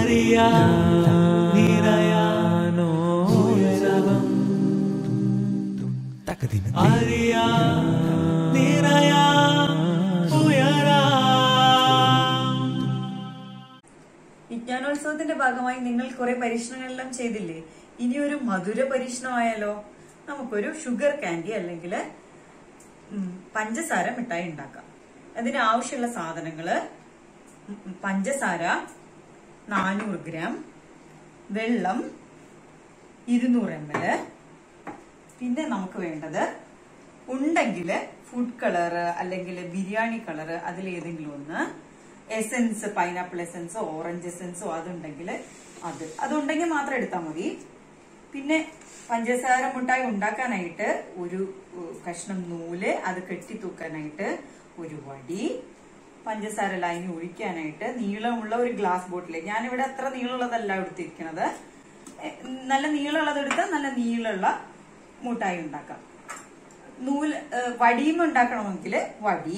അറിയാനോ ഉയരവം അറിയാ നിറയാ ഉയരാ വിജ്ഞാനോത്സവത്തിന്റെ ഭാഗമായി നിങ്ങൾ കുറെ പരീക്ഷണങ്ങളെല്ലാം ചെയ്തില്ലേ ഇനി ഒരു മധുര പരീക്ഷണമായാലോ നമുക്കൊരു ഷുഗർ കാൻഡി അല്ലെങ്കിൽ പഞ്ചസാര മിഠായി ഉണ്ടാക്കാം അതിന് ആവശ്യമുള്ള സാധനങ്ങള് ഉം, ഉം, പഞ്ചസാര നാനൂറ് ഗ്രാം വെള്ളം ഇരുന്നൂറ് എം എൽ പിന്നെ നമുക്ക് വേണ്ടത് ഉണ്ടെങ്കിൽ ഫുഡ് കളർ അല്ലെങ്കിൽ ബിരിയാണി കളർ അതിലേതെങ്കിലും ഒന്ന് എസെൻസ് പൈനാപ്പിൾ എസെൻസോ ഓറഞ്ച് എസെൻസോ അതുണ്ടെങ്കിൽ അത് അതുണ്ടെങ്കിൽ മാത്രം എടുത്താൽ മതി പിന്നെ പഞ്ചസാര മുട്ടായി ഉണ്ടാക്കാനായിട്ട് ഒരു ഉം, കഷ്ണം നൂല് അത് കെട്ടി തൂക്കാനായിട്ട് ഒരു വടി പഞ്ചസാര ലൈൻ ഒഴിക്കാനായിട്ട് നീളമുള്ള ഒരു ഗ്ലാസ് ബോട്ടിൽ ഞാനിവിടെ അത്ര നീളമുള്ളതല്ല എടുത്തിരിക്കുന്നത് എ, നല്ല നീളമുള്ളത് എടുത്താൽ നല്ല നീളമുള്ള മുട്ടായി ഉണ്ടാക്കാം നൂല് ഏ, വടിയും ഉണ്ടാക്കണമെങ്കിൽ വടി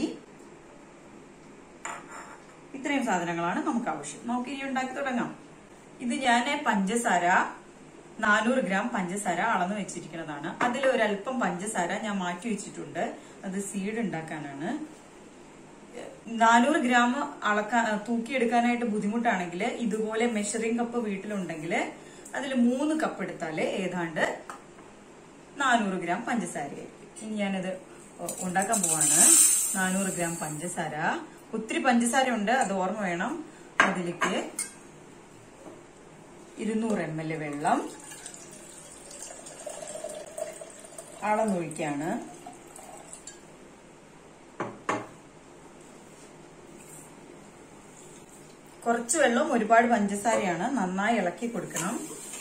ഇത്രയും സാധനങ്ങളാണ് നമുക്ക് ആവശ്യം നമുക്ക് ഇനി ഉണ്ടാക്കി തുടങ്ങാം ഇത് ഞാൻ പഞ്ചസാര നാനൂറ് ഗ്രാം പഞ്ചസാര അളന്ന് വെച്ചിരിക്കുന്നതാണ് അതിൽ ഒരല്പം പഞ്ചസാര ഞാൻ മാറ്റി വെച്ചിട്ടുണ്ട് അത് സീഡ് ഉണ്ടാക്കാനാണ് നാനൂറ് ഗ്രാം അളക്കാൻ തൂക്കിയെടുക്കാനായിട്ട് ബുദ്ധിമുട്ടാണെങ്കിൽ ഇതുപോലെ മെഷറിംഗ് കപ്പ് വീട്ടിലുണ്ടെങ്കിൽ അതിൽ മൂന്ന് കപ്പ് എടുത്താല് ഏതാണ്ട് നാനൂറ് ഗ്രാം പഞ്ചസാരയായിരിക്കും ഇനി ഞാനത് ഉണ്ടാക്കാൻ പോവാണ് നാനൂറ് ഗ്രാം പഞ്ചസാര ഒത്തിരി പഞ്ചസാര ഉണ്ട് അത് ഓർമ്മ വേണം അതിലേക്ക് ഇരുന്നൂറ് എം എൽ വെള്ളം അളന്നൊഴിക്കാണ് കുറച്ച് വെള്ളം ഒരുപാട് പഞ്ചസാരയാണ് നന്നായി ഇളക്കി കൊടുക്കണം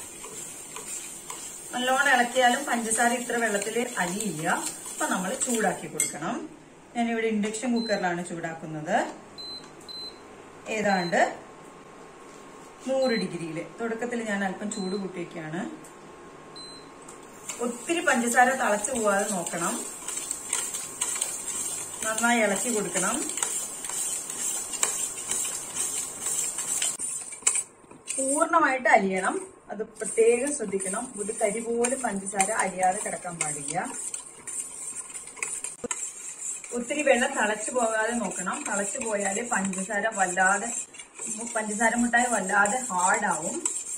നല്ലോണം ഇളക്കിയാലും പഞ്ചസാര ഇത്ര വെള്ളത്തിൽ അലിയില്ല അപ്പൊ നമ്മൾ ചൂടാക്കി കൊടുക്കണം ഞാനിവിടെ ഇൻഡക്ഷൻ കുക്കറിലാണ് ചൂടാക്കുന്നത് ഏതാണ്ട് നൂറ് ഡിഗ്രിയില് തുടക്കത്തിൽ ഞാൻ അല്പം ചൂട് കൂട്ടിയൊക്കെയാണ് ഒത്തിരി പഞ്ചസാര തിളച്ചു പോവാതെ നോക്കണം നന്നായി ഇളക്കി കൊടുക്കണം പൂർണ്ണമായിട്ട് അലിയണം അത് പ്രത്യേകം ശ്രദ്ധിക്കണം ഒരു തരി പോലും പഞ്ചസാര അലിയാതെ കിടക്കാൻ പാടില്ല ഒത്തിരി വെള്ളം തിളച്ചു പോകാതെ നോക്കണം തിളച്ചു പോയാല് പഞ്ചസാര വല്ലാതെ പഞ്ചസാര മുട്ടായി വല്ലാതെ ഹാർഡാവും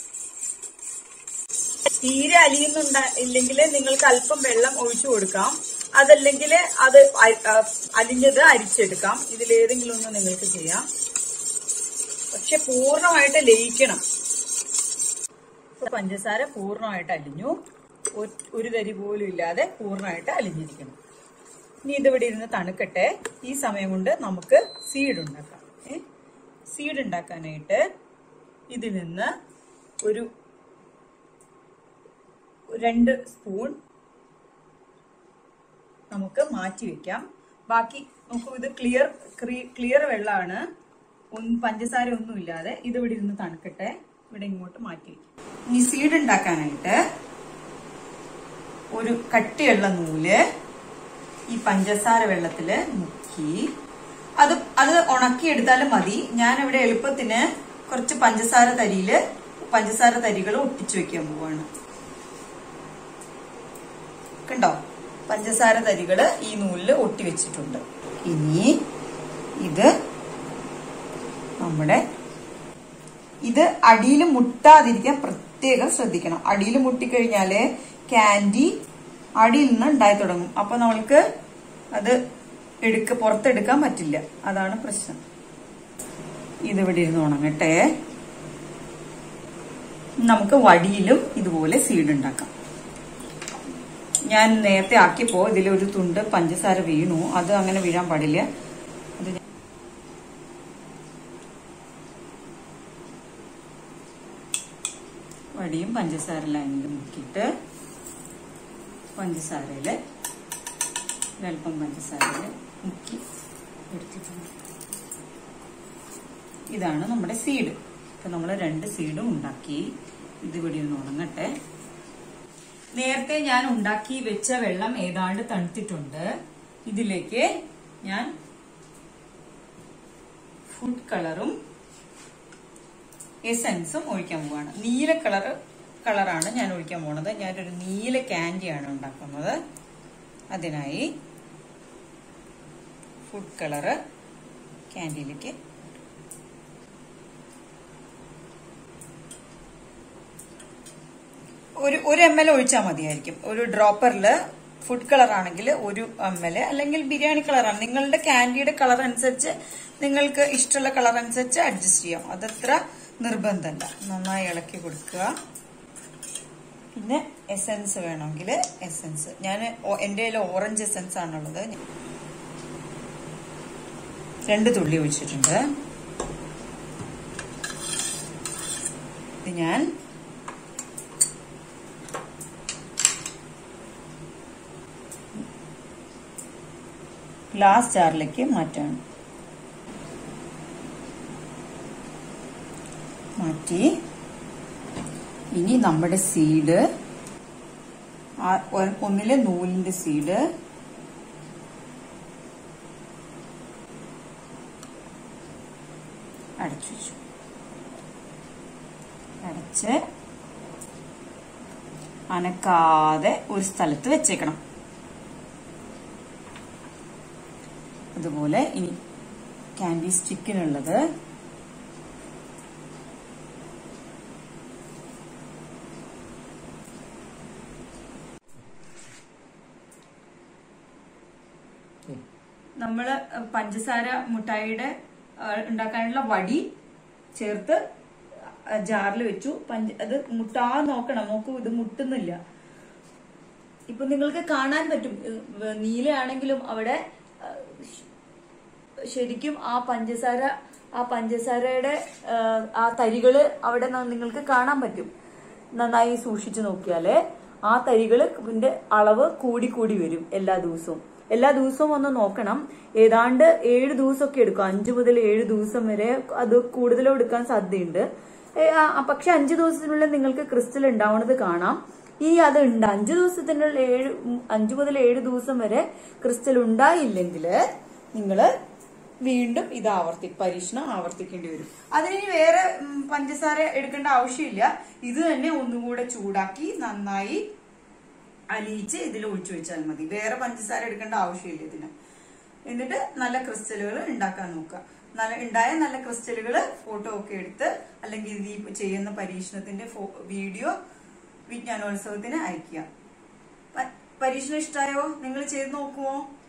തീരെ അലിയുന്നുണ്ട ഇല്ലെങ്കിൽ നിങ്ങൾക്ക് അല്പം വെള്ളം ഒഴിച്ചു കൊടുക്കാം അതല്ലെങ്കിൽ അത് അ- ആ, അലിഞ്ഞത് അരിച്ചെടുക്കാം ഇതിലേതെങ്കിലും ഒന്ന് നിങ്ങൾക്ക് ചെയ്യാം പക്ഷെ പൂർണ്ണമായിട്ട് ലയിക്കണം ഇപ്പൊ പഞ്ചസാര പൂർണ്ണമായിട്ട് അലിഞ്ഞു ഒ- ഒരു തരി പോലും ഇല്ലാതെ പൂർണ്ണമായിട്ട് അലിഞ്ഞിരിക്കണം ഇനി ഇതിവിടെ ഇരുന്ന് തണുക്കട്ടെ ഈ സമയം കൊണ്ട് നമുക്ക് സീഡ് ഉണ്ടാക്കാം ഏ? സീഡ് ഉണ്ടാക്കാനായിട്ട് ഇതിൽ നിന്ന് ഒരു രണ്ട് സ്പൂൺ നമുക്ക് മാറ്റി വെക്കാം ബാക്കി നോക്കൂ ഇത് ക്ലിയർ ക്ലിയർ വെള്ളമാണ് ഒന്നും പഞ്ചസാര ഒന്നും ഇല്ലാതെ ഇത് ഇവിടെ ഇരുന്ന് തണുക്കട്ടെ ഇവിടെ ഇങ്ങോട്ട് മാറ്റി വെക്കാം ഇനി സീഡ് ഉണ്ടാക്കാനായിട്ട് ഒരു കട്ടിയുള്ള നൂല് ഈ പഞ്ചസാര വെള്ളത്തില് മുക്കി അത് അത് ഉണക്കിയെടുത്താലും മതി ഞാൻ ഇവിടെ എളുപ്പത്തിന് കുറച്ച് പഞ്ചസാര തരിയില് പഞ്ചസാര തരികൾ ഒട്ടിച്ചു വെക്കാൻ പോവാണ് കണ്ടോ പഞ്ചസാര തരികള് ഈ നൂലില് ഒട്ടി വെച്ചിട്ടുണ്ട് ഇനി ഇത് നമ്മുടെ ഇത് അടിയിൽ മുട്ടാതിരിക്കാൻ പ്രത്യേകം ശ്രദ്ധിക്കണം അടിയിൽ മുട്ടിക്കഴിഞ്ഞാല് ക്യാൻഡി അടിയിൽ നിന്ന് ഉണ്ടായി തുടങ്ങും അപ്പൊ നമ്മൾക്ക് അത് എടുക്ക പുറത്തെടുക്കാൻ പറ്റില്ല അതാണ് പ്രശ്നം ഇതിവിടെ ഇരുന്ന് ഉണങ്ങട്ടെ നമുക്ക് വടിയിലും ഇതുപോലെ സീഡ് ഉണ്ടാക്കാം ഞാൻ നേരത്തെ ആക്കിയപ്പോ ഇതിലൊരു തുണ്ട് പഞ്ചസാര വീണു അത് അങ്ങനെ വീഴാൻ പാടില്ല അത് ഞാൻ- വടിയും പഞ്ചസാര ലൈനിൽ മുക്കിയിട്ട് പഞ്ചസാരയില് ഒരല്പം പഞ്ചസാരയില് മുക്കി എടുത്തിട്ടുണ്ട് ഇതാണ് നമ്മുടെ സീഡ് ഇപ്പൊ നമ്മൾ രണ്ട് സീഡും ഉണ്ടാക്കി ഇത് ഇവിടെ ഒന്ന് ഉണങ്ങട്ടെ നേരത്തെ ഞാൻ ഉണ്ടാക്കി വെച്ച വെള്ളം ഏതാണ്ട് തണുത്തിട്ടുണ്ട് ഇതിലേക്ക് ഞാൻ ഫുഡ് കളറും എസൻസും ഒഴിക്കാൻ പോവാണ് നീല കളർ കളറാണ് ഞാൻ ഒഴിക്കാൻ പോണത് ഞാനൊരു നീല ക്യാൻഡിയാണ് ഉണ്ടാക്കുന്നത് അതിനായി ഫുഡ് കളറ് ക്യാൻഡിയിലേക്ക് ഒരു ഒരു എം എൽ ഒഴിച്ചാൽ മതിയായിരിക്കും ഒരു ഡ്രോപ്പറിൽ ഫുഡ് കളർ ആണെങ്കിൽ ഒരു എം എൽ അല്ലെങ്കിൽ ബിരിയാണി കളറാണ് നിങ്ങളുടെ ക്യാൻഡിയുടെ കളർ അനുസരിച്ച് നിങ്ങൾക്ക് ഇഷ്ടമുള്ള കളർ അനുസരിച്ച് അഡ്ജസ്റ്റ് ചെയ്യാം അതത്ര നിർബന്ധമല്ല നന്നായി ഇളക്കി കൊടുക്കുക പിന്നെ എസൻസ് വേണമെങ്കിൽ എസൻസ് ഞാൻ എൻ്റെ കയ്യിൽ ഓറഞ്ച് എസൻസ് ആണുള്ളത് രണ്ട് തുള്ളി ഒഴിച്ചിട്ടുണ്ട് ഇത് ഞാൻ ഗ്ലാസ് ജാറിലേക്ക് മാറ്റാണ് മാറ്റി ഇനി നമ്മുടെ സീഡ് ഒന്നിലെ നൂലിന്റെ സീഡ് അടച്ചു വെച്ചു അടച്ച് അനക്കാതെ ഒരു സ്ഥലത്ത് വെച്ചേക്കണം അതുപോലെ ഇനി ക്യാൻഡി സ്റ്റിക്കിനുള്ളത് നമ്മള് പഞ്ചസാര മുട്ടായിയുടെ ആ, ഉണ്ടാക്കാനുള്ള വടി ചേർത്ത് ജാറിൽ വെച്ചു പഞ്ച അത് മുട്ടാ നോക്കണം നോക്കൂ ഇത് മുട്ടുന്നില്ല ഇപ്പൊ നിങ്ങൾക്ക് കാണാൻ പറ്റും ഇത് നീലയാണെങ്കിലും അവിടെ ആ, ശരിക്കും ആ പഞ്ചസാര ആ പഞ്ചസാരയുടെ ആ, ആ തരികള് അവിടെ ന- നിങ്ങൾക്ക് കാണാൻ പറ്റും നന്നായി സൂക്ഷിച്ചു നോക്കിയാല് ആ തരികളിന്റെ അളവ് കൂടി കൂടി വരും എല്ലാ ദിവസവും എല്ലാ ദിവസവും ഒന്ന് നോക്കണം ഏതാണ്ട് ഏഴ് ദിവസമൊക്കെ എടുക്കും അഞ്ചു മുതൽ ഏഴ് ദിവസം വരെ അത് കൂടുതലും എടുക്കാൻ സാധ്യതയുണ്ട് ഏ, ആ, ആ, പക്ഷെ അഞ്ചു ദിവസത്തിനുള്ളിൽ നിങ്ങൾക്ക് ക്രിസ്റ്റൽ ഉണ്ടാവുന്നത് കാണാം ഇനി അത് ഉണ്ട് അഞ്ചു ദിവസത്തിനുള്ള ഏഴ് ഉം, അഞ്ചു മുതൽ ഏഴ് ദിവസം വരെ ക്രിസ്റ്റൽ ഉണ്ടായില്ലെങ്കിൽ നിങ്ങള് വീണ്ടും ഇത് ആവർത്തി പരീക്ഷണം ആവർത്തിക്കേണ്ടി വരും അതിന് വേറെ ഉം, പഞ്ചസാര എടുക്കേണ്ട ആവശ്യമില്ല ഇത് തന്നെ ഒന്നുകൂടെ ചൂടാക്കി നന്നായി അലിയിച്ച് ഇതിൽ ഒഴിച്ചു വെച്ചാൽ മതി വേറെ പഞ്ചസാര എടുക്കേണ്ട ആവശ്യമില്ല ഇതിന് എന്നിട്ട് നല്ല ക്രിസ്റ്റലുകൾ ഉണ്ടാക്കാൻ നോക്കുക നല്ല ഉണ്ടായ നല്ല ക്രിസ്റ്റലുകൾ ഫോട്ടോ ഒക്കെ എടുത്ത് അല്ലെങ്കിൽ ഇത് ഈ ചെയ്യുന്ന പരീക്ഷണത്തിന്റെ ഫോ- വീഡിയോ വിജ്ഞാനോത്സവത്തിന് അയക്കുക പ- പരീക്ഷണം ഇഷ്ടമായോ നിങ്ങൾ ചെയ്ത് നോക്കുമോ